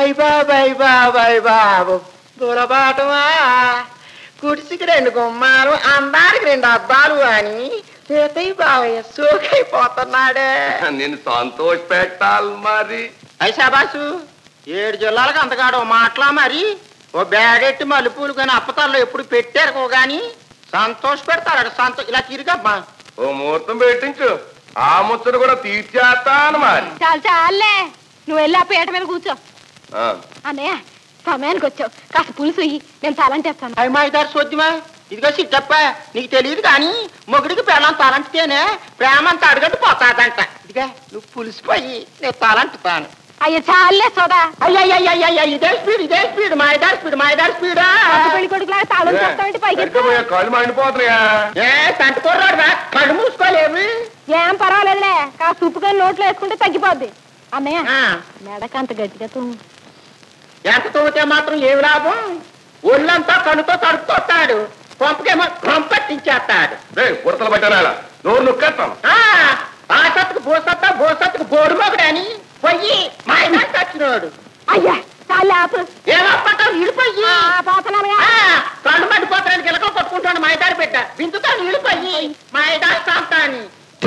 అయ్ బాబాయ్ బాబాయ్ బాబు దూరబాటమా కుడిసికి రెండు గుమ్మాలు అందానికి రెండు అద్దాలు అని సీతయ్య బాబయ్య సోకైపోతున్నాడే నిన్ను సంతోష పెట్టాలి మరి అయ్యి శాబాసు ఏడు జిల్లాలకు అంతగాడు మాటలా మరి ఓ బ్యాగెట్టి మల్లెపూలు కానీ అప్పతాల్లో ఎప్పుడు పెట్టారు కానీ సంతోష పెడతారు సంతో ఇలా తిరిగమ్మా ఓ ముహూర్తం పెట్టించు ఆ ముచ్చట కూడా తీర్చేస్తాను మరి చాలు చాలే నువ్వు వెళ్ళి ఆ పీట మీద కూర్చో ఆ, అన్నయ్య సమయానికి వచ్చావు కాస్త పులుసు ఇయ్యి నేను తలంటేస్తాను అయ్యి మా ఇద్దరు సోద్యమా ఇదిగో సిట్టప్ప నీకు తెలియదు కానీ మొగుడికి పెళ్ళం తలంటితేనే ప్రేమ అంతా అడగట్టు పోతాదంట ఇదిగా నువ్వు పులిసిపోయి నేను తలంటుతాను అయ్యో చాలే సోదా అయ్యయ్యయ్యయ్య ఇదే స్పీడ్ ఇదే స్పీడ్ మా ఇద్దరు స్పీడ్ మా ఇద్దరు స్పీడ్ కొత్త పెళ్లి కొడుకులాగా తాళం చెప్తామంటే పైకి ఎత్తు. సరిగ్గా పోయే కళ్ళు మండిపోతున్నాయా ఏ తంటుకోరాడు కళ్ళు మూసుకోలేవు ఏం పర్వాలేదులే కాస్త ఉప్పుకొని నోట్లో వేసుకుంటే తగ్గిపోద్ది అన్నయ్య ఆ, మెడక అంత గట్టిగా తుమ్ము ఎంత తోతే మాత్రం ఏమి లాభం ఒళ్ళంతా కనుతో తడుపుతాడు పంపకేమో పంపట్టించేస్తాడు రే ఉడతలు పట్టారా నోరు నొక్కేస్తాను ఆ ఆ సత్తుకు భూసత్తా భూసత్తుకు బోడు మొగడని పొయ్యి మా ఆయన చచ్చినోడు అయ్యా చాలే ఆపు ఏమప్పటం ఇడిపోయి ఆ, పోతున్నానుగా కళ్ళు మండిపోతానికి గిలక కొట్టుకుంటాడు మా ఇదారు పెట్ట విందుతో ఇడిపోయి మా ఇదారు సాంతాని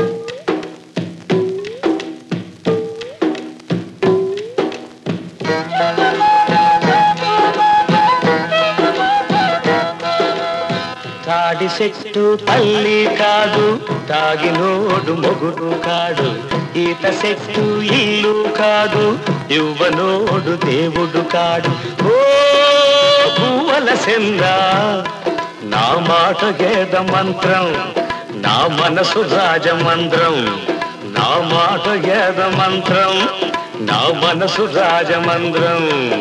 తాడి చెట్టు తల్లి కాదు తాగినోడు మొగుడు కాడు ఈత చెట్టు ఇల్లు కాదు ఇవ్వనోడు దేవుడు కాడు ఓ పువ్వల సెందా నా మాట గేద మంత్రం నా మనసు రాజమంత్రం నా మాట గేద మంత్రం నా మనసు రాజమంత్రం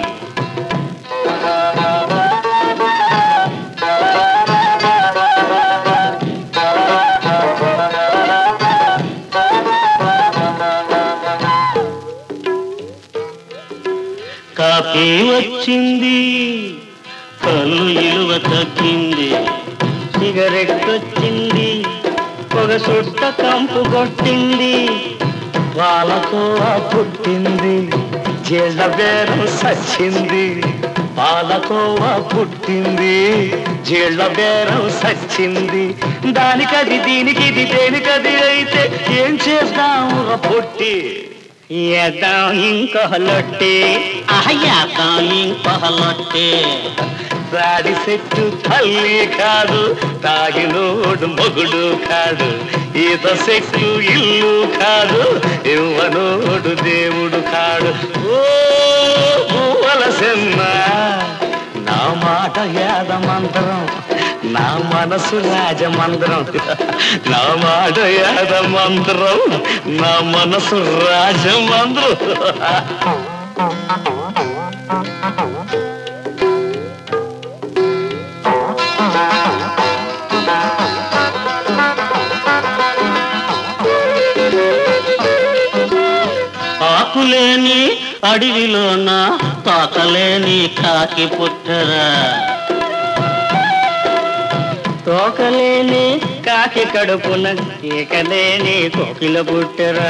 కాపీ వచ్చింది కళ్ళు ఇలువ తగ్గింది సిగరెట్ వచ్చింది పొగ సుట్ట కంపు కొట్టింది పాలకోవ పుట్టింది జేళ్ళ బేరం సచ్చింది పాలకోవ పుట్టింది జీళ్ళ బేరం సచ్చింది దానికది దీనికి ఇది దేనికది అయితే ఏం చేద్దాము పొట్టి ఏద్దాం ఇంకొహలొట్టి అహయ్యాద్దాం ఇంకొహలొట్టి దాడి చెట్టు తల్లి కాదు తాగినోడు మొగుడు కాడు ఈత చెట్టు ఇల్లు కాదు ఇవ్వనోడు దేవుడు కాడు ఓ వలసెన్న నా మాట యాద మంత్రం నా మనసు రాజమంత్రం నా మాట యాద మంత్రం నా మనసు రాజమంత్రం ఆకులేని అడవిలోన తోకలేని కాకి పుట్టరా తోకలేని కాకి కడుపున కేకలేని కోకిల పుట్టరా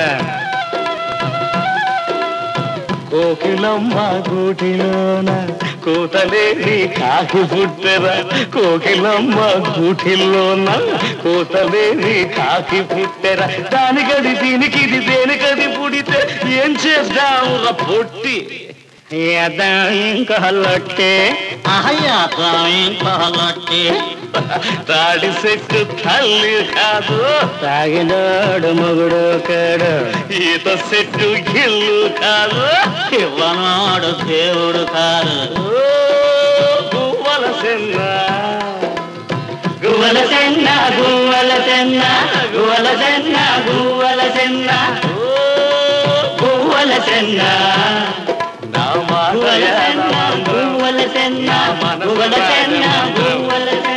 కోకిలమ్మ గూటిలోన కూతలేని కాకి పుట్టరా కోకిలమ్మ గూటిలోన కూతలేని కాకి పుట్టరా దానికది దీనికి ఇది దేనికది పుడితే ఏం చేద్దాం పొట్టి ఇంకొల్లొట్టే ఇంకొల్లొట్టే తాడి చెట్టు తల్లి కాదు తాగినాడు మొగుడు కాడు ఈత చెట్టు గిల్లు కాదు ఇవ్వనాడు దేవుడు కాదు గువ్వల సెన్న గువ్వల సెన్న గువ్వల సెన్న గువ్వల సెన్న గువ్వల సెన్న గువ్వల సెన్న నా మాట గువ్వల సెన్న గువ్వల సెన్న గువ్వల సెన్న